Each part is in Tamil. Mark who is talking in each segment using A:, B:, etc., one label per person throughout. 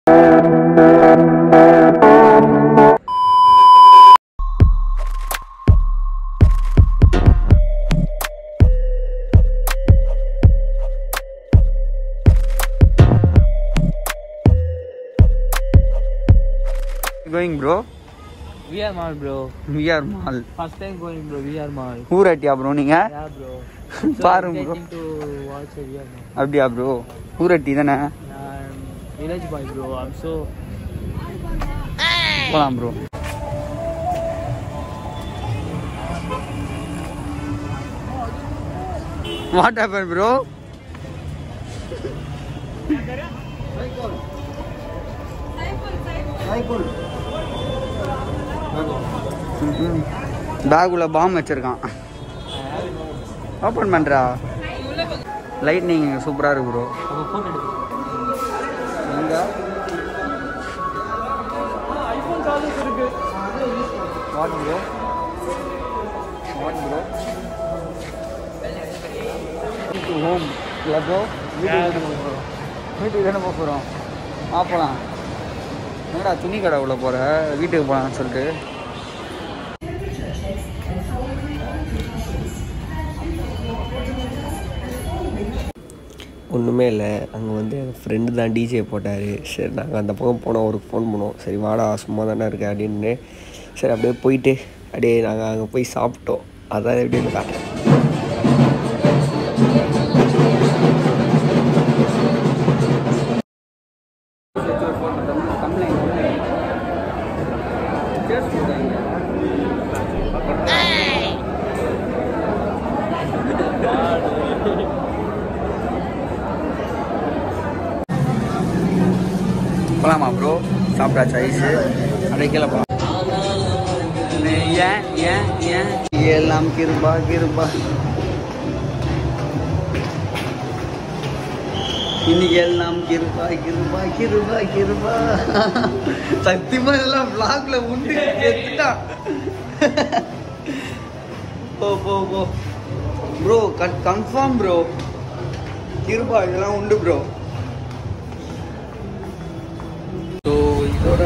A: going bro
B: VR Mall, bro.
A: VR mall
B: First time going, bro. VR Mall.
A: ஊரட்டியா ப்ரோ நீங்க
B: Yeah, bro.
A: பாருங்க bro
B: Getting to watch a VR Mall.
A: அப்படியா ப்ரோ ஊரட்டி தானே
B: I'm village boy, bro. I'm so.
A: போலாம் ப்ரோ வாட் ஹேப்பன் ப்ரோ பேக்குள்ள பாம் வச்சிருக்கான் ஓப்பன் பண்றா லைட்னிங் சூப்பரா இருக்கு ப்ரோ
B: அப்போ phone எடுத்து.
A: எங்க what bro what bro to home இல்ல ப்ரோ வீட்டுக்கு தானே போக போகிறோம் வீட்டுக்கு தானே போக போகிறோம் பார்ப்பலாம் என்னடா துணி கடை உள்ள போகிற வீட்டுக்கு போகலான்னு சொல்லிட்டு
C: ஒன்றுமே இல்லை அங்கே வந்து எங்கள் ஃப்ரெண்டு தான் டிஜே போட்டார் சரி நாங்கள் அந்த பக்கம் போனோம் அவருக்கு ஃபோன் பண்ணோம் சரி வாடா சும்மா தானே இருக்கேன் அப்படின்னு சரி அப்படியே போயிட்டு அப்படியே நாங்கள் அங்கே போய் சாப்பிட்டோம் அதான் எப்படின்னு காட்டுறேன்
A: போகலாமா ப்ரோ சாப்பிட்டாச்சு ஐஸு அடைக்கலப்பா ஏன் ஏன் ஏன் எல்லாம் கிருபா கிருபா இன்னைக்கு எல்லாம் கிருபா கிருபா கிருபா கிருபா சத்தியமா இதெல்லாம் vlogல உண்டு எடுத்துட்டா போ போ போ ப்ரோ கன்ஃபார்ம் ப்ரோ கிருபா இதெல்லாம் உண்டு ப்ரோ ஸோ இதோட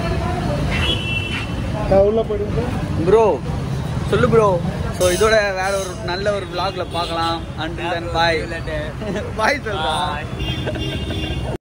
A: ப்ரோ சொல்லு ப்ரோ ஸோ இதோட வேற ஒரு நல்ல ஒரு vlogல பார்க்கலாம் அண்ட் தென் பாய் பாய் சொல்றா